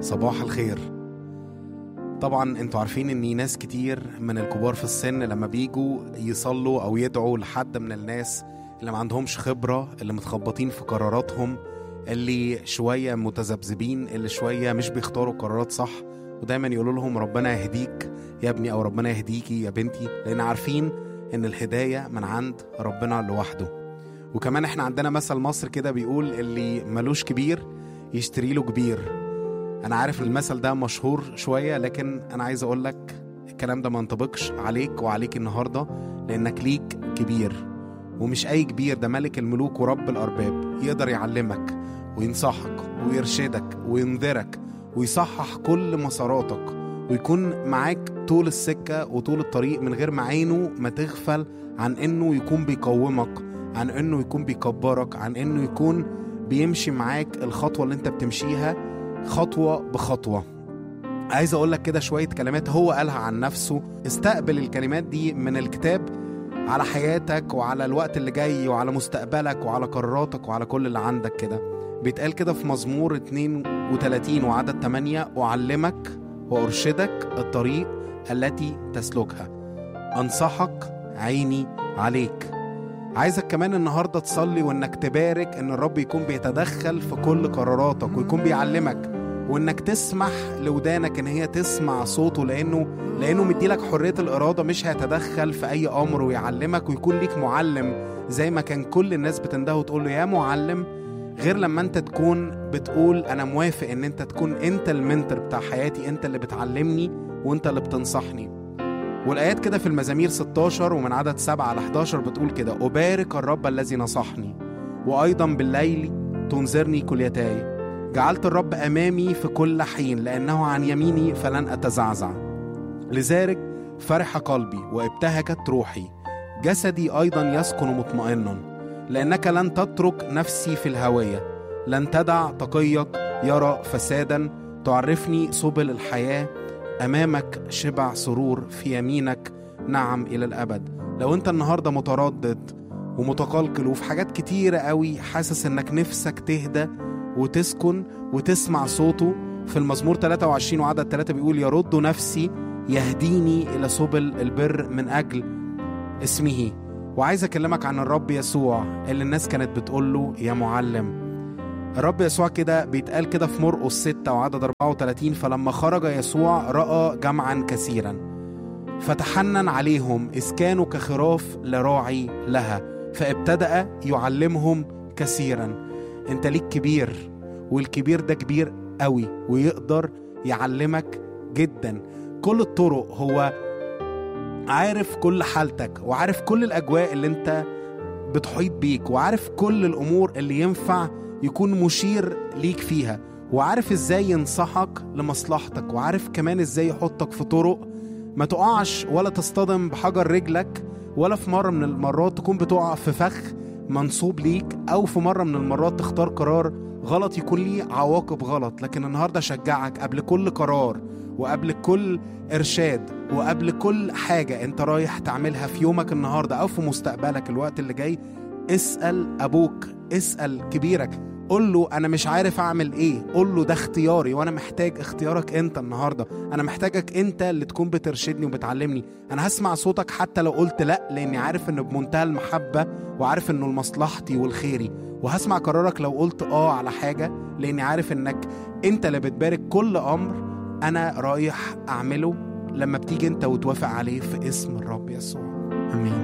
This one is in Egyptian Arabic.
صباح الخير طبعا انتوا عارفين ان ناس كتير من الكبار في السن لما بيجوا يصلوا او يدعوا لحد من الناس اللي ما عندهمش خبرة اللي متخبطين في قراراتهم اللي شوية متذبذبين اللي شوية مش بيختاروا قرارات صح ودايما يقولوا لهم ربنا يهديك يا ابني او ربنا يهديكي يا بنتي لان عارفين ان الهداية من عند ربنا لوحده وكمان احنا عندنا مثل مصر كده بيقول اللي ملوش كبير يشتري له كبير انا عارف المثل ده مشهور شويه لكن انا عايز اقول لك الكلام ده ما ينطبقش عليك وعليك النهارده لانك ليك كبير ومش اي كبير ده ملك الملوك ورب الارباب يقدر يعلمك وينصحك ويرشدك وينذرك ويصحح كل مساراتك ويكون معاك طول السكه وطول الطريق من غير ما عينه ما تغفل عن انه يكون بيقومك عن انه يكون بيكبرك عن انه يكون بيمشي معاك الخطوه اللي انت بتمشيها خطوة بخطوة عايز أقول لك كده شوية كلمات هو قالها عن نفسه استقبل الكلمات دي من الكتاب على حياتك وعلى الوقت اللي جاي وعلى مستقبلك وعلى قراراتك وعلى كل اللي عندك كده بيتقال كده في مزمور 32 وعدد 8 أعلمك وأرشدك الطريق التي تسلكها أنصحك عيني عليك عايزك كمان النهارده تصلي وانك تبارك ان الرب يكون بيتدخل في كل قراراتك ويكون بيعلمك وانك تسمح لودانك ان هي تسمع صوته لانه لانه مديلك حريه الاراده مش هيتدخل في اي امر ويعلمك ويكون ليك معلم زي ما كان كل الناس بتنده وتقول له يا معلم غير لما انت تكون بتقول انا موافق ان انت تكون انت المنتر بتاع حياتي انت اللي بتعلمني وانت اللي بتنصحني والآيات كده في المزامير 16 ومن عدد 7 ل 11 بتقول كده أبارك الرب الذي نصحني وأيضا بالليل تنذرني كليتاي جعلت الرب أمامي في كل حين لأنه عن يميني فلن أتزعزع لذلك فرح قلبي وابتهجت روحي جسدي أيضا يسكن مطمئنا لأنك لن تترك نفسي في الهوية لن تدع تقيك يرى فسادا تعرفني سبل الحياه امامك شبع سرور في يمينك نعم الى الابد لو انت النهارده متردد ومتقلقل وفي حاجات كتيره قوي حاسس انك نفسك تهدى وتسكن وتسمع صوته في المزمور 23 وعدد 3 بيقول يرد نفسي يهديني الى سبل البر من اجل اسمه وعايز اكلمك عن الرب يسوع اللي الناس كانت بتقول له يا معلم الرب يسوع كده بيتقال كده في مرقس 6 وعدد 34 فلما خرج يسوع رأى جمعا كثيرا فتحنن عليهم إذ كانوا كخراف لراعي لها فابتدأ يعلمهم كثيرا انت ليك كبير والكبير ده كبير قوي ويقدر يعلمك جدا كل الطرق هو عارف كل حالتك وعارف كل الأجواء اللي انت بتحيط بيك وعارف كل الأمور اللي ينفع يكون مشير ليك فيها وعارف ازاي ينصحك لمصلحتك وعارف كمان ازاي يحطك في طرق ما تقعش ولا تصطدم بحجر رجلك ولا في مرة من المرات تكون بتقع في فخ منصوب ليك أو في مرة من المرات تختار قرار غلط يكون ليه عواقب غلط لكن النهاردة أشجعك قبل كل قرار وقبل كل إرشاد وقبل كل حاجة أنت رايح تعملها في يومك النهاردة أو في مستقبلك الوقت اللي جاي اسأل أبوك اسأل كبيرك قول له أنا مش عارف أعمل إيه قول له ده اختياري وأنا محتاج اختيارك أنت النهاردة أنا محتاجك أنت اللي تكون بترشدني وبتعلمني أنا هسمع صوتك حتى لو قلت لأ لأني عارف إنه بمنتهى المحبة وعارف إنه لمصلحتي والخيري وهسمع قرارك لو قلت آه على حاجة لأني عارف إنك أنت اللي بتبارك كل أمر أنا رايح أعمله لما بتيجي أنت وتوافق عليه في اسم الرب يسوع آمين